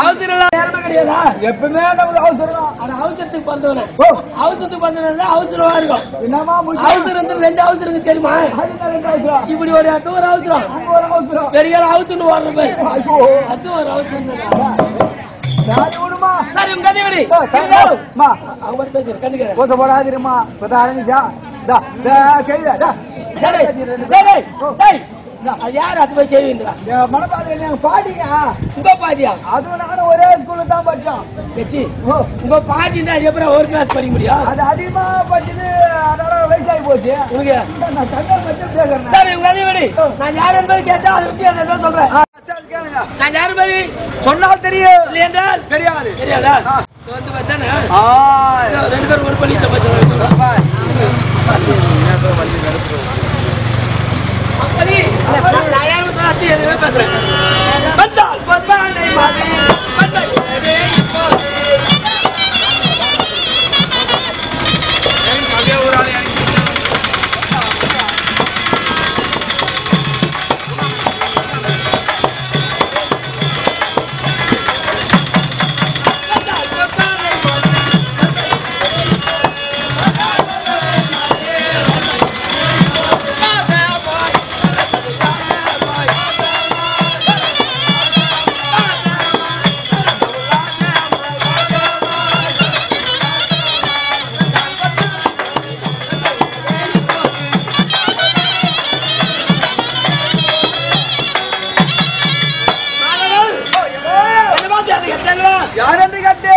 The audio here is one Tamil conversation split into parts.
அவசரம் எல்லாம் நேரமே கிடையாதா எப்பவுமே நமக்கு அவசரம் தான். அது அவசரத்துக்கு வந்தவன ஓ அவசரத்துக்கு வந்தவன அவசரமா இருக்கும் என்னமா முக்கியம் அவசரம் வந்து ரெண்டு அவசரம் இருக்கு தெரியுமா அது என்ன ரெண்டு அவசரம் இப்படி ஒரு அது ஒரு அவசரம் அங்க ஒரு அவசரம் பெரிய ஆள் அவுத்துன்னு வர்ற பேர் ஐயோ அது ஒரு அவசரம் தான். யாரு விடுமா சரி உங்க கதை விடு ஓ, சரி, இருந்தாலும் மா அவங்க மட்டும் பேசுற கண்டுக்கிற கோச போடாதிருமா இப்பதான் ஆரம்பிச்சா டா டா கேளுடா டா சரி டேய், டேய், டேய். அது யார் அது போய் செய்வீங்களா என் மனப்பாத்திரம் எங்க பாட்டிங்க உங்க பாட்டியா அதுவும் நானும் ஒரே ஸ்கூல்ல தான் படிச்சோம் கட்சி ஓ உங்க பாட்டின்னா எப்படி ஒரு கிளாஸ் படிக்க முடியும் அது அதிகமா படிச்சது அதோட வயசாகி போச்சு உனக்கு நான் தங்க பத்தி பேசுறேன் சரி உங்க கதை விடு நான் யார் என்பது கேட்டா அதை பத்தி அதை தான் சொல்றேன் கேளுங்க நான் யார் என்பது சொன்னால் தெரியும் இல்லை என்றால் தெரியாது தெரியாதா ஆ. வந்து பார்த்தானே ஆ ரெண்டு பேரும் ஒரு பள்ளியிட்ட பச்சை அப்படி நான் யாரும் சொல்ல அத்தி எதுவுமே பேசுறேன் வந்தால் பொன்னானை மாறி வந்தாலே இப்போது வந்தால் பொன்னானை மாறி யார் என்று கேட்டு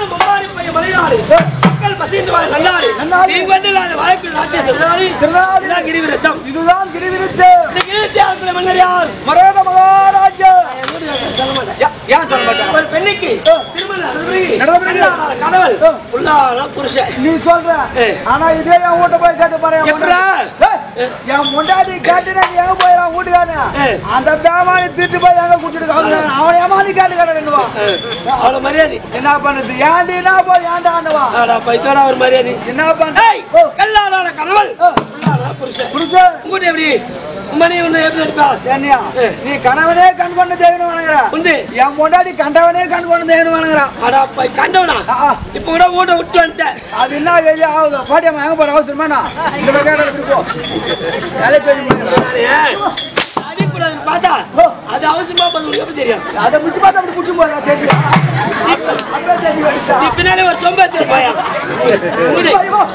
கிரிவிரத்தம் இதுதான் கிரிவிரித்து மன்னர் யார் மரேத மகாராஜா ஏன் சொல்ல மாட்டேன் ஒரு பெண்ணுக்கு திருமணம் நடந்தபடி. கடவுள் உள்ளான புருஷன் நீ சொல்ற ஏய். ஆனா இதே என் வீட்டை போய் கேட்டு பாரு என் எப்படா? முன்னாடி. ஏய், என் முண்டாடி கேட்டுனா நீ எங்க போயிடான் வீட்டுக்காரன் ஏய். அந்த பேமானி திட்டு போய் எங்க குடிச்சிட்டு அவன் ஏமாதி கேட்டு கேட்டுவா அவ்வளவு மரியாதை என்ன பண்ணுது ஏன்டி என்ன போய் ஏன்டா ஆண்டுவா ஆடா பைத்தோட ஒரு மரியாதை என்ன பண்ண ஏய் கல்லாடான கடவுள் உள்ளான புருஷன் புடிச்சு உங்கள்கிட்ட எப்படி மணி ஒண்ணு எப்படி நடிப்பா ஏன்யா ஏய். நீ கணவனே கண் கொண்டு தேவனு வணங்குற உண்டு என் முண்டாடி கண்டவனே கண் கொண்டு தேவனு வணங்குறான் அடா பை கண்டவனா ஆ, ஆ. இப்ப கூட வீட்டை விட்டு வந்துட்டேன் அது என்ன கேள்வி ஆகுது பாட்டியம்மா எங்க போற அவசரமா நான் இந்த கேட்கற போ வேலை பேசி முடிக்கிறேன். நானே அடிக்கூடாதுன்னு பார்த்தா அது அவசியமா பார்த்து உனக்கு எப்படி தெரியும் அதை முச்சு பார்த்து அப்படி குடிச்சு போதா தெரியும் அப்படியே தெரியும் நீ பின்னாலே ஒரு சொம்பத்தி போயா மூடி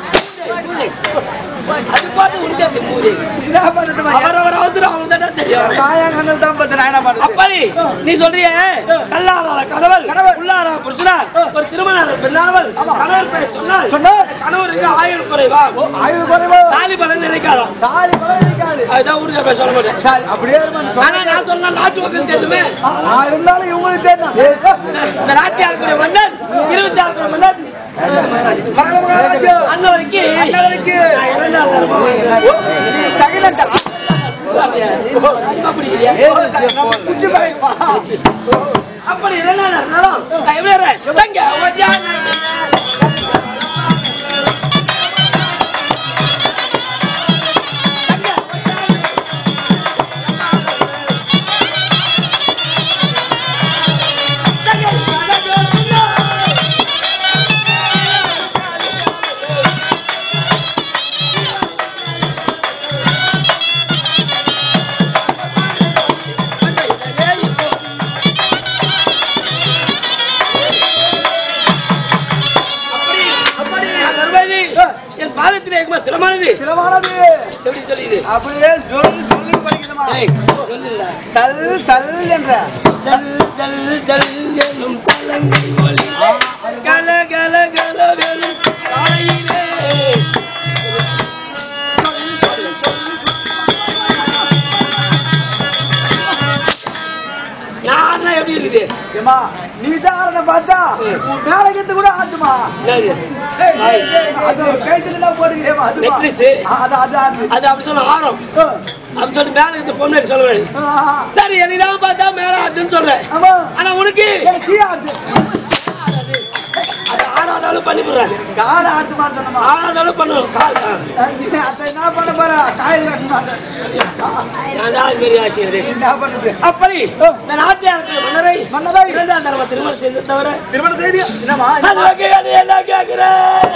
அது பார்த்து உனக்கு அப்படி மூடி என்ன பண்ணட்டுமா அவரவர் அவசரம் அவங்க தான் தெரியும் தாயாங்க அண்ணன் தான் பார்த்து நான் என்ன பண்றது அப்படி நீ சொல்றியே கல்லாதார கடவுள் கடவுள் உள்ளாரா புருஷனா ஒரு திருமண பெண்ணானவள் கணவர் பெயர் சொன்னால் சொன்னா கணவருக்கு ஆயுள் குறைவா ஆய்வு குறைவா தாலி பலன் நினைக்காதா தாலி கூட இருக்காது அதுதான் உறுதியா பேச சொல்ல மாட்டேன் சரி அப்படியே இருமா ஆனா நான் சொன்னா நாட்டு மக்கள் தெரியுமே நான் இருந்தாலும் இவங்களுக்கு தெரியும் இந்த நாட்டு ஆளுடைய மன்னன் இருபத்தி ஆறு மன்னன் மரக மகாராஜா அன்னவருக்கு அண்ணனுக்கு நான் இரண்டாம் தரமா நீ சைலண்டா அப்படி இல்லையா? குச்சி பாய்ப்பா அப்படி இரண்டாம் தரம் நான் எப்படி வரேன்? தங்க, ஒட்டியான. அப்படி, அப்படி நான் வருவது என் பாதத்திலே எங்குமா சிரமானது சிலமானது எப்படி சொல்லிது அப்படியே சொல்லி சொல்லி படிக்கணுமா ஏய், சொல்லுடா. சல் சல் என்ற ஜல் ஜல் ஜல் எனும் சலங்கை ஒலி கல கல கல வெறும் காலையிலே நான் தான் எப்படி இருக்குது ஏமா நீ தான் பார்த்தா உன் மேல கிட்ட கூட ஆட்டுமா என்னது? ஏய், அது கைத்துல போட்டுக்கிறேமா அது Necklace. அது அது ஆடு அது அப்படி சொல்ல ஆரம் அப்படி சொல்லி மேல இந்த பொண்ணு சொல்லக்கூடாது ஆ, சரி என்னதான் பார்த்தா மேல அதுன்னு சொல்றேன் ஆமா ஆனா உனக்கு ஏய், கீ ஆடு அது ஆடாத ஆனாலும் பண்ணிவிடுறேன் காலை ஆட்டு மாட்டணுமா ஆனாலும் பண்ணணும் கால் ஆ. அத்தை என்ன பண்ண போற காயில் கட்ட மாட்டேன் நான் தான் பெரிய ஆசிரியர் என்ன பண்ணுது அப்படி இந்த நாட்டியாருக்கு மன்னரை மன்னரை இரண்டாம் தடவை திருமணம் செய்து தவிர திருமணம் செய்தி என்னமா அது வகை அது என்ன கேட்கிறேன்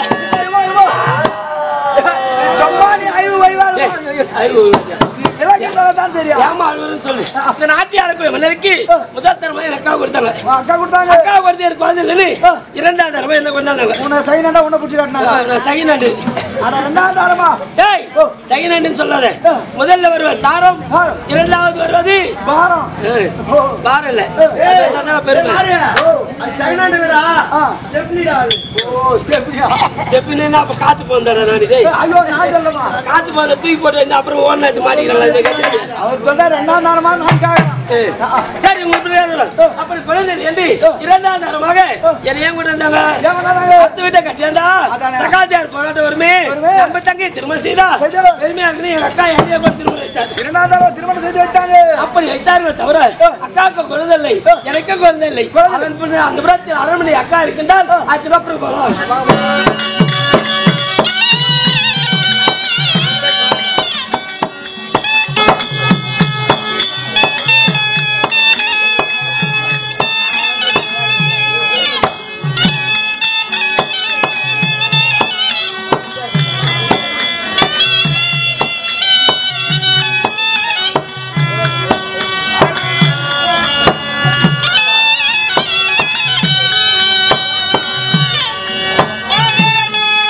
சும்மா நீ ஐவு வைவாது ஐயோ, எல்லாம் கேட்டாதான் தெரியும் ஏமா அழுவதுன்னு சொல்லு அந்த நாட்டியாருக்கு மன்னருக்கு முதல் தடவை எனக்கு அக்கா கொடுத்தாங்க உன் அக்கா கொடுத்தாங்க அக்கா கொடுத்து எனக்கு குழந்தை இல்லைன்னு இரண்டாம் தடவை என்ன கொண்டாந்தாங்க உன்னை சைனண்டா உன்னை பிடிச்சி காட்டினாங்க நான் சகினாண்டு ஆனா ரெண்டாவது தாரமா ஏய் சகினாண்டுன்னு சொல்லாத முதல்ல வருவது தாரம் இரண்டாவது வருவது பாரம் ஏய், ஓ தாரம் இல்ல அதான் பெருமை ஆ. ஓ ஸ்டெப்னியா எப்படின்னா அப்ப காத்து போந்தாடா நான் இதே ஐயோ நான் சொல்லமா காத்து போந்த தூக்கி போட்டு இந்த அப்புறம் ஓடினாச்சு மாட்டிக்கலாம் அவர் சொல்ற ரெண்டாம் தாரமா நான் கேட்கறேன் சரி உங்க பிள்ளையார் அப்புறம் குழந்தை என்று இரண்டாம் தரமாக என்னை ஏன் கொண்டு வந்தாங்க ஏன் பண்ணாங்க பத்து வீட்டை கட்டியாந்தா அதானே. சகாத்தியார் போராட்டம் வருமே வருமே. நம்ம தங்கை திருமணம் செய்தா செய்தா. பெருமையா இருந்து எங்க அக்கா என்னைய கூட திருமணம் வச்சாரு இரண்டாம் தாரம் திருமணம் செய்து வச்சாங்க அப்படி வைத்தார்கள் தவிர அக்காவுக்கு குழந்தை இல்லை எனக்கும் குழந்தை இல்லை அவன் பின்ன அந்த புறத்தில் அரண்மனை அக்கா இருக்கின்றால் அதுக்கப்புறம் போகலாம் ஆ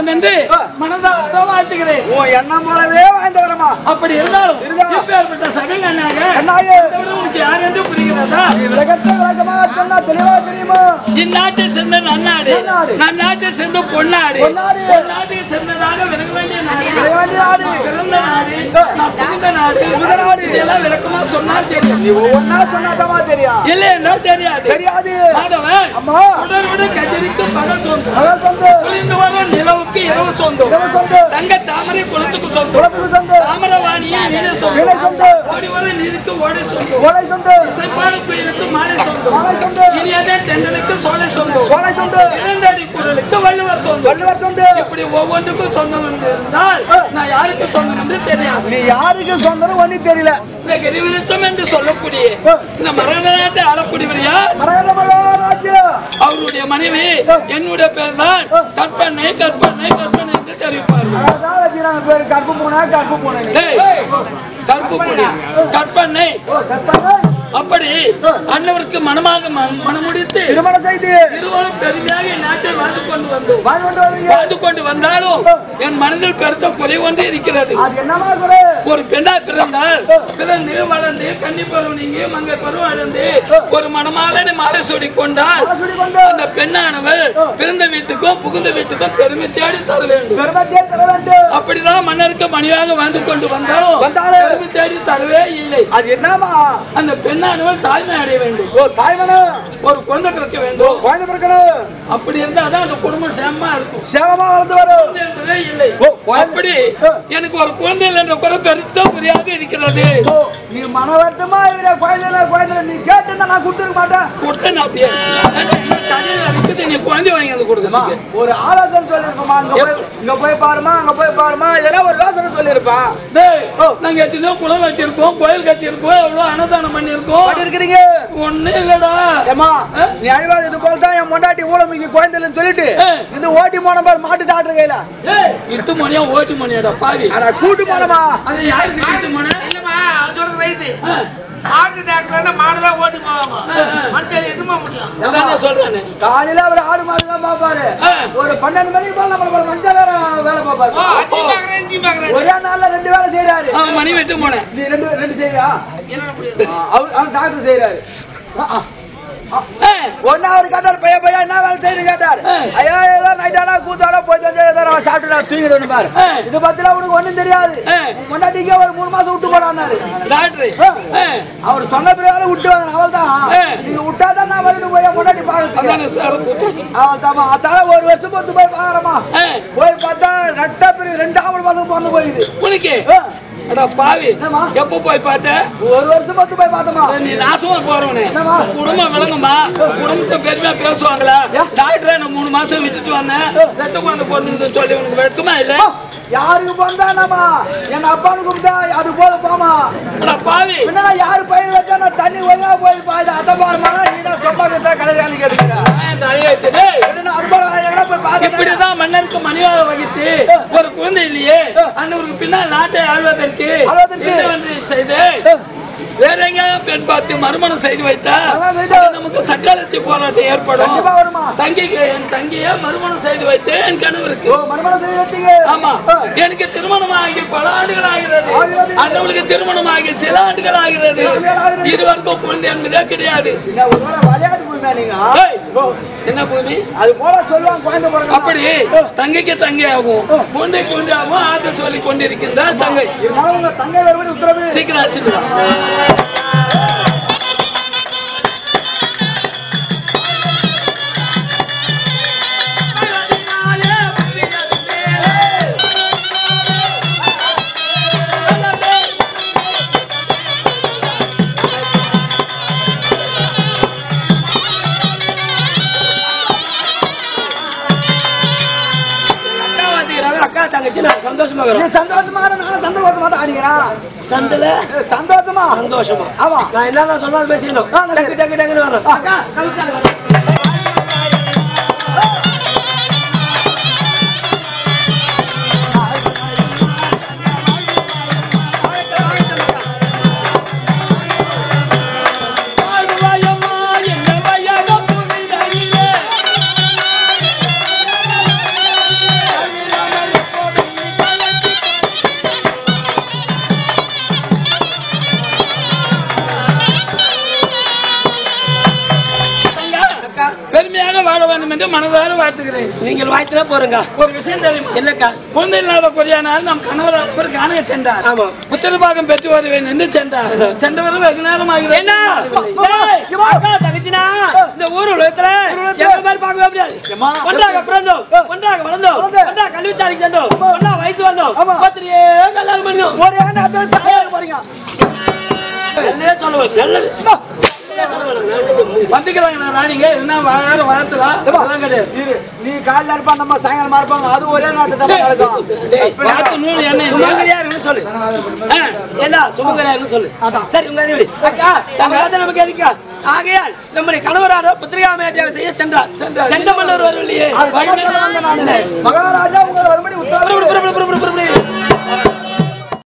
வேண்டும் என்று மனதார வாழ்த்துகிறேன் உன் எண்ணம் போலவே வாழ்ந்து வரமா அப்படி இருந்தாலும் இருந்தாலும். இப்பேற்பட்ட சகங்கண்ணாக கண்ணாக உங்களுக்கு யார் என்று புரிகிறதா நீ விளக்கத்தை விளக்கமா சொன்னா தெளிவா தெரியுமா இந்நாட்டை சேர்ந்த நன்னாடு நன்னாடு. நன்னாட்டை சேர்ந்த பொன்னாடு பொன்னாடு. பொன்னாட்டுக்கு சேர்ந்ததாக விலக வேண்டிய நாடு விலக வேண்டிய நாடு. பிறந்த நாடு நான் புகுந்த நாடு புகுந்த நாடு. இதெல்லாம் விளக்கமா சொன்னால் தெரியும் நீ ஒவ்வொன்னா சொன்னாதான் தெரியும் இல்லைன்னா தெரியாது தெரியாது மாதவன் அம்மா உடல் விட கதிரிக்கு பகல் சொந்தம் அதான் சொந்து குளிர்ந்து வரும் நிலவுக்கு இரவு சொந்தம் இரவு சொந்து தங்க தாமரை குளத்துக்கு சொந்தம் குளத்துக்கு சொந்து தாமரவாணியை நீல நீல சொந்தம் சொந்தம். ஓடி வர நீருக்கு ஓடி சொந்தம் கோடை சொந்து இசைப்பாடு குயிலுக்கு மாலை சொந்தம் மாலை சொந்தம். இனியதே தென்னலுக்கு சோலை சொந்தம் கோடை சொந்து இரண்டடி குரலுக்கு வள்ளுவர் சொந்தம் வள்ளுவர் சொந்து இப்படி ஒவ்வொன்றுக்கும் சொந்தம் என்று இருந்தால் நான் யாருக்கு சொந்தம் என்று தெரியாது நீ யாருக்கு சொந்தம் ஒண்ணு தெரியல இந்த கிரிவிருஷம் என்று சொல்லக்கூடிய இந்த மரநாட்டை ஆளக்கூடியவர் யார் மரகத மகாராஜ்யம் அவருடைய மனைவி என்னுடைய பேர் தான் கற்பனை கற்பனை கற்பனை என்று தெரிவிப்பார்கள் அதான் வச்சுக்கிறாங்க பேரு கற்பு பூனை கற்பு பூனை டேய், கற்பு பொடி கற்பனை ஓ கற்பனை அப்படி அன்னவருக்கு மனமாக மன- மனமுடித்து திருமண செய்தி இருவரும் பெருமையாக இந்நாட்டை வாழ்ந்து கொண்டு வந்தோம் வாங்கி கொண்டு வரீங்க வாழ்ந்து கொண்டு வந்தாலும் என் மனதில் பெருத்த குறை ஒன்று இருக்கிறது அது என்னமா குறை ஒரு பெண்ணா பிறந்தால் பிறந்து வளர்ந்து கன்னி பருவம் நீங்கி மங்கை பருவம் அடைந்து ஒரு மணமாலை மாலை சூடி கொண்டால் சொல்லி கொண்டு அந்த பெண்ணானவள் பிறந்த வீட்டுக்கும் புகுந்த வீட்டுக்கும் பெருமை தேடி தர வேண்டும் பெருமத்தியை தர வேண்டும் அப்படிதான் மன்னருக்கு மணியாக வாழ்ந்து கொண்டு வந்தாலும் வந்தாலும். பெருமை தேடி தரவே இல்லை அது என்னமா அந்த பெண்ணானவள் தாய்மை அடைய வேண்டும் ஓ தாய்மனம் ஒரு குழந்தை பிறக்க வேண்டும் குழந்தை பிறக்கணும் அப்படி இருந்தாதான் அந்த குடும்பம் சேமமா இருக்கும் சேவமா வளர்ந்து வரும் குழந்தை என்றதே இல்லை ஓ, குழந்தை. அப்படி எனக்கு ஒரு குழந்தை இல்லை என்ற குறை பெருத்த புரியாக இருக்கிறது ஓ, நீ மன வருத்தமா இவரே குழந்தை குழந்தை நீ கேட்டு நான் கொடுத்துருக்க மாட்டேன் கொடுத்த நாட்டிய தடையில் இருக்குது நீ குழந்தை வாங்கி வந்து கொடுக்கணும் ஒரு ஆலோசனை சொல்லிருக்கோமா அங்க போய் இங்க போய் பாருமா அங்க போய் பாருமா எதனா ஒரு யோசனை சொல்லிருப்பா டேய், நாங்க எத்தனையோ குளம் கட்டியிருக்கோம் கோயில் கட்டியிருக்கோம் எவ்வளவு அன்னதானம் பண்ணியிருக்கோம் பாட்டு இருக்கிறீங்க ஒண்ணு இல்லடா ஏமா நீ அழிவாத இது போல தான் என் பொண்டாட்டி ஊழமிக்கு குழந்தைன்னு சொல்லிட்டு ஆ. இந்த ஓட்டி போன பாரு மாட்டு டாக்டர் கையில இட்டு மணியா ஓட்டு மணியாடா பாவி ஆனா கூட்டு போனமா அது யாருக்கு இட்டு மணி இல்லம்மா, அவன் சொல்றது ரைட்டு. மாட்டு டாக்டர்னா மாடுதான் ஓட்டி போவாங்க. மனுஷன் எதுவுமே முடியும். அதான் நான் சொல்றேனே காலையில அவர் ஆடு மாடு தான் பாப்பாரு ஆ. ஒரு பன்னெண்டு மணிக்கு போல நம்ம மஞ்சள் வேலை வேலை ஓ, பாப்பாரு அதையும் பார்க்கறேன், இதையும் பார்க்கறேன். ஒரே நாள்ல ரெண்டு வேலை செய்யறாரு அவன் மணி வெட்டு போனேன் நீ ரெண்டு ரெண்டு செய்யா என்னடா முடியாது? அவர் அவர் டாக்டர் செய்யறாரு ஏய், ஒன்னா அவர் கேட்டார் பையன் பையன் என்ன வேலை செய்யணும் கேட்டார் ஆ. ஐயா ஏதோ நைட்டானா கூத்தாடா போய் தஞ்சை ஏதோ நான் சாப்பிட்டு நான் தூங்கிடுவேன் பாரு ஆ. இது பத்தில உனக்கு ஒண்ணும் தெரியாது ஆ. முன்னாடிங்க ஒரு மூணு மாசம் விட்டு போறான்னாரு டாக்டர் ஆ. அவர் சொன்ன பிரகாரம் விட்டு வந்தேன் அவள் தான் ஆ. நீங்க விட்டாதான் நான் வரணும் போய் முன்னாடி பாக்கிறேன் அதானே சார் குத்தாச்சு அவள் தாமா அதால ஒரு வருஷம் பொறுத்து போய் பாக்குறமா ஏய், போய் பார்த்தா ரெட்டா பிரிவு ரெண்டாவது மாசம் பிறந்து போயிடுது உனக்கு ஆ. அடா பாவி என்னம்மா? எப்ப போய் பார்த்த ஒரு வருஷம் பொறுத்து போய் பார்த்தோமா நீ நாசமா போறவனே என்னம்மா? குடும்பம் விளங்குமா குடும்பத்தை பெருமையா பேசுவாங்களா ஏன்? டாக்டரை நான் மூணு மாசம் விட்டுட்டு வந்தேன் ரெட்ட குழந்தை பிறந்ததுன்னு சொல்லி உனக்கு வெட்கமா இல்ல யாருக்கு பிறந்தானாமா என் அப்பானு கூப்பிட்டா அது போல போமா அடா பாவி பின்ன நான் யாரு பயிர் வச்சா நான் தண்ணி ஒழுங்கா போய் பாய்து அத்தை பாருமா நீ சும்மா இருந்தா கலையாளி கேட்டுக்கிறேன் நான் தலையை வச்சு, டேய், அது போல எங்கடா போய் பாத்து இப்படிதான் மன்னருக்கு மணியாக வகித்து ஒரு குழந்தை இல்லையே அன்னவருக்கு பின்னால் நாட்டை ஆழ்வதற்கு ஆள்வதற்கு. என்னவென்று செய்து வேற எங்க பெண் பார்த்து மறுமணம் செய்து வைத்தா அதான் செய்து. அது நமக்கு சக்காலத்தி போராட்டம் ஏற்படும் கண்டிப்பா வருமா தங்கிக்கு என் தங்கிய மறுமணம் செய்து வைத்து என் கணவருக்கு ஓ மறுமணம் செய்ய வச்சீங்க ஆமா எனக்கு திருமணம் ஆகி பல ஆண்டுகள் ஆகிறது ஆகிறது. அண்ணவளுக்கு திருமணம் ஆகி சில ஆண்டுகள் ஆகிறது ஆண்டுகள் ஆகிறது. இருவருக்கும் குழந்தை என்பதே கிடையாது இல்ல ஒருவேளை விளையாட்டு போயிருந்தா நீங்க ஏய், என்ன பூமி அது போல சொல்லுவாங்க குழந்தை பிறகு அப்படி தங்கைக்கு தங்கை ஆகும் குழந்தை குழந்தை ஆகும் ஆற்றல் சொல்லி கொண்டிருக்கின்றார் தங்கை இருந்தாலும் உங்க தங்கை வருவது உத்தரவு சீக்கிரம் அசிட்டு வா. அக்கா வந்துக்கிறாங்க, அக்கா தங்கச்சி நான் சந்தோஷமா நீ இருக்கிறோம். சந்தோஷமா இரு, நானும் சந்தோஷமா தான் ஆடிக்கிறேன் சந்தில ஏய், சந்தோஷமா சந்தோஷமா ஆமா நான் என்ன சொன்னாலும் பேசிக்கணும் ஆ, நல்லது. டக்கு டக்கு டக்குன்னு வரணும் அக்கா கவிதா வாழ்வாயம்மா என்ற வயகம் புவிதனிலே. நீங்கள் வாய்த்துல போறங்க ஒரு விஷயம் தெரியுமா என்னக்கா குழந்தை இல்லாத கொரியானால் நம் கணவர் காண சென்றார் ஆமா. புத்திரபாகம் பெற்று வருவேன் என்று சென்றார் சென்றவர்கள் வெகு நேரம் ஆகிறது என்ன ஏய், அக்கா தங்கச்சினா இந்த ஊர் உலகத்துல எங்க மாதிரி பார்க்கவே முடியாது ஒன்றாக பிறந்தோம் ஒன்றாக வளர்ந்தோம் ஒன்றாக கல்வி தாரிக்கு சென்றோம் ஒன்றா வயசு வந்தோம் பத்திரியே கல்யாணம் பண்ணோம் ஒரே நேரத்துல தாயாக போறீங்க நல்லதே சொல்லுவேன் நல்லது வந்துக்கிறாங்க ராணிங்க என்ன வாழ வாழ்த்துவா அதெல்லாம் கிடையாது நீ- நீ காலைல இருப்பா நம்ம சாயங்காலமா இருப்பாங்க அது ஒரே நேரத்துல தான் நடக்கும் பார்த்து நூல் என்ன இது? சுமங்கலியாருன்னு சொல்லு ஆ, என்ன சுமங்கலியாருன்னு சொல்லு சரி உங்க இது அக்கா நம்ம கதை நமக்கு எதுக்கா ஆகையால் நம்முடைய கணவரான புத்திரிகாமையாட்டியாக செய்ய சென்றார் செந்தமல்லூர் வரவில்லையே மகாராஜா